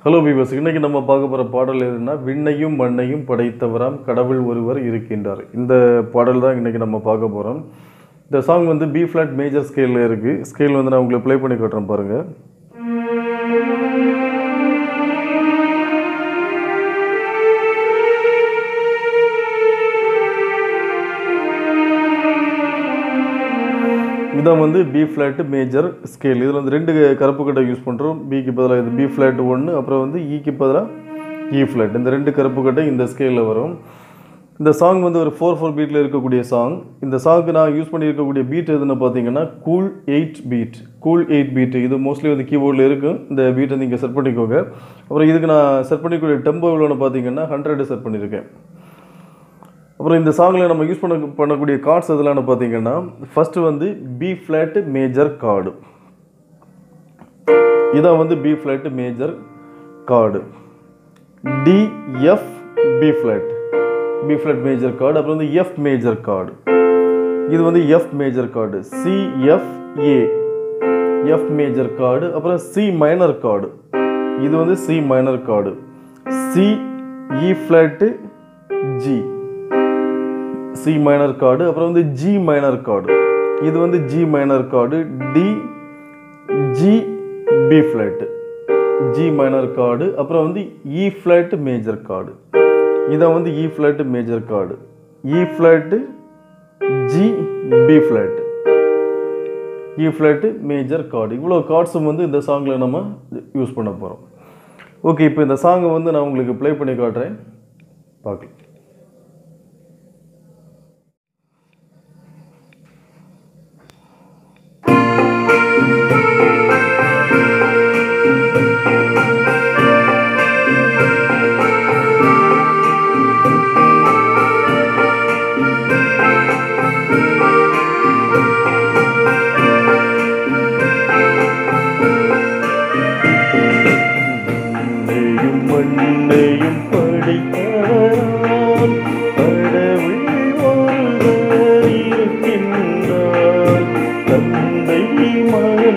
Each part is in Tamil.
ஹலோ விவஸ் இன்னைக்கு நம்ம பார்க்க போகிற பாடல் எதுன்னா விண்ணையும் மண்ணையும் படைத்தவராம் கடவுள் ஒருவர் இருக்கின்றார் இந்த பாடல் தான் இன்னைக்கு நம்ம பார்க்க போகிறோம் இந்த சாங் வந்து பி ஃப்ளாட் மேஜர் ஸ்கேலில் இருக்குது ஸ்கேல் வந்து நான் உங்களுக்கு ப்ளே பண்ணி காட்டுறேன் பாருங்கள் இதான் வந்து பி ஃப்ளாட் மேஜர் ஸ்கேல் இதில் வந்து ரெண்டு கருப்பு கட்டை யூஸ் பண்ணுறோம் பிக்கு பதிலாக இது பி ஃப்ளாட் ஒன்று அப்புறம் வந்து ஈக்கு பதிலாக இ ஃப்ளாட் இந்த ரெண்டு கருப்பு கட்டை இந்த ஸ்கேலில் வரும் இந்த சாங் வந்து ஒரு ஃபோர் ஃபோர் பீட்டில் இருக்கக்கூடிய சாங் இந்த சாங்க்கு நான் யூஸ் பண்ணியிருக்கக்கூடிய பீட் எதுன்னு பார்த்தீங்கன்னா cool eight beat cool eight beat இது மோஸ்ட்லி வந்து கீபோர்டில் இருக்கும் இந்த பீட்டை நீங்கள் செட் பண்ணிக்கோங்க அப்புறம் இதுக்கு நான் செட் பண்ணிக்கூடிய டெம்போ எவ்வளோன்னு பார்த்தீங்கன்னா ஹண்ட்ரட் செட் பண்ணியிருக்கேன் அப்புறம் இந்த சாங்கில் நம்ம யூஸ் பண்ண பண்ணக்கூடிய கார்ட்ஸ் எதுலாம்னு பார்த்தீங்கன்னா ஃபஸ்ட்டு வந்து பி ஃப்ளாட் மேஜர் கார்டு இதான் வந்து B flat major chord D F B flat B flat major chord அப்புறம் வந்து எஃப் மேஜர் கார்டு இது வந்து F major chord C F A F major chord அப்புறம் சி மைனர் கார்டு இது வந்து C minor chord C E flat G C minor chord அப்புறம் வந்து ஜி மைனர் கார்டு இது வந்து G minor chord D G B flat G minor chord அப்புறம் வந்து இ ஃப்ளாட் மேஜர் கார்டு இதான் வந்து E flat major chord E flat G B flat E flat major chord இவ்வளோ கார்ட்ஸும் வந்து இந்த சாங்கில் நம்ம யூஸ் பண்ண போகிறோம் ஓகே இப்போ இந்த சாங்கை வந்து நான் உங்களுக்கு ப்ளே பண்ணி காட்டுறேன் பார்க்கலாம் மண்ணையும் மண்ணையும் படைத்தவராம் கடவுள் ஒருவர் இருக்கின்றார் தந்தை மகன்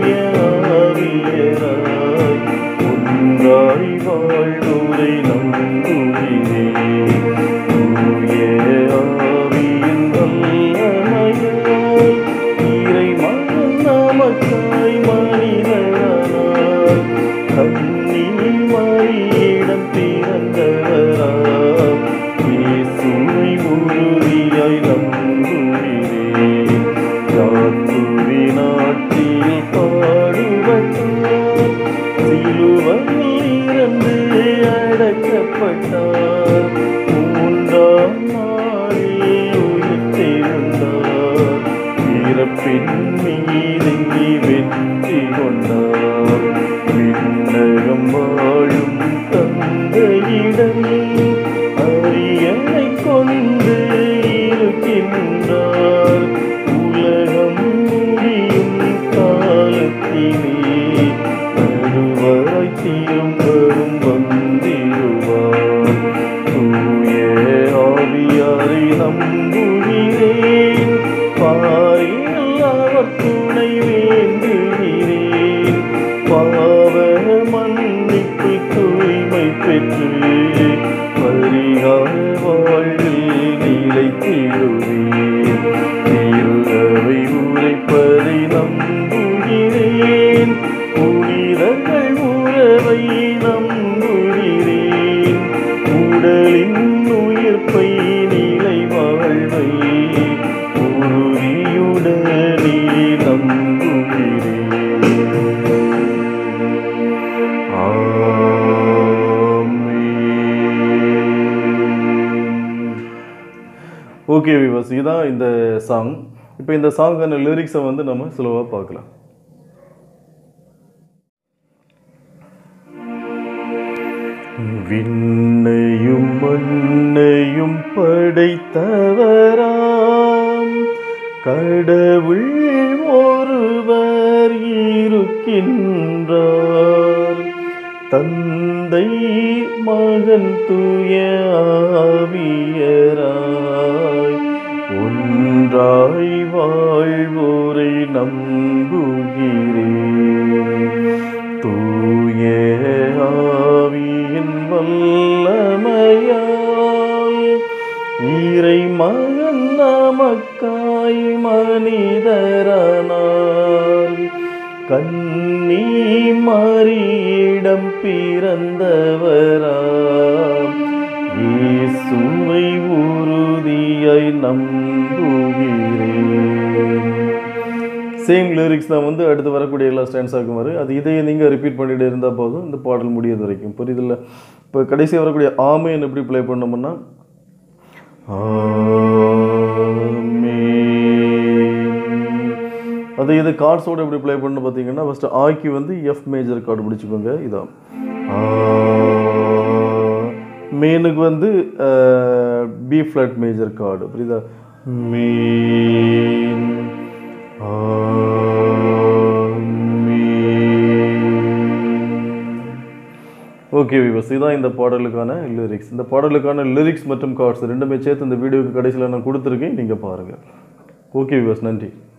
துயாவியராய் ஒன்றாய் வாழ்வுரை நம்புகிறேன் தூய ஆவியின் வல்லமையாய் இறை மகன் நமக்காய் மனிதனானார் கண்ணி மறியிடம் பிறந்தவராம் இயேசுவை உறுதியாய் நம்புகிறேன் யாத்துவி நாட்டில் பாடுபட்டார் சிலுவையில் இருந்து அடக்கப்பட்டார் மூன்றாம் நாளில் உயிர்த்தெழுந்தார் இறப்பின் மீதங்கி வெற்றி கொண்டார் விண்ணகம் வாழும் தந்தையிடம் அரியணை கொண்டு இருக்கின்றார் உலகம் முடியும் காலத்திலே நடுவராய் திரும்பவும் வந்திடுவார் தூய ஆவியாரை நம்புகிறேன் பாரில் அவர் துணை வேண்டுகிறேன் பாவ மன்னிப்பு தூய்மை பெற்று பரிகார வாழ்வில் நிலைத்திடுவேன் இருளவை உரைப்பதை நம்புகிறேன் புனிதர்கள் உறவை நம்புகிறேன் உடலின் உயிர்ப்பை நிலை வாழ்வை உறுதியுடனே நம்புகிறேன் ஓகே விவாஸ் இதுதான் இந்த சாங் இப்போ இந்த சாங்கான லிரிக்ஸை வந்து நம்ம ஸ்லோவாக பார்க்கலாம் விண்ணையும் மண்ணையும் படைத்தவராம் கடவுள் ஒருவர் இருக்கின்றார் தந்தை மகன் துய ஆவியராய் ஒன்றாய் வாழ்வோரை நம்புகிறேன் தூய மகன் நமக்காய் மனிதரானார் கன்னி மரியிடம் பிறந்தவராம் இயேசுவை உறுதியாய் நம்புகிறேன் சேம் லிரிக்ஸ் தான் வந்து அடுத்து வரக்கூடிய எல்லா ஸ்டாண்ட்ஸாக்கும் வரும் அது இதையே நீங்கள் ரிப்பீட் பண்ணிட்டு இருந்தால் போதும் இந்த பாடல் முடியது வரைக்கும் புரியுதில்ல இப்போ கடைசியாக வரக்கூடிய ஆமேன் எப்படி ப்ளே பண்ணோம்னா ஆமேன். அது இது கார்ட்ஸோட எப்படி ப்ளே பண்ணு பார்த்தீங்கன்னா ஃபஸ்ட்டு ஆக்கி வந்து எஃப் மேஜர் கார்டு பிடிச்சிக்கோங்க இதான் ஆ. மேனுக்கு வந்து பி ஃப்ளாட் மேஜர் கார்டு புரியுதா மீன் ஆ, மீன். ஓகே விவஸ் இதுதான் இந்த பாடலுக்கான லிரிக்ஸ் இந்த பாடலுக்கான லிரிக்ஸ் மற்றும் கார்ட்ஸ் ரெண்டுமே சேர்த்து இந்த வீடியோக்கு கடைசியில் நான் கொடுத்துருக்கேன் நீங்கள் பாருங்கள் ஓகே விவஸ் நன்றி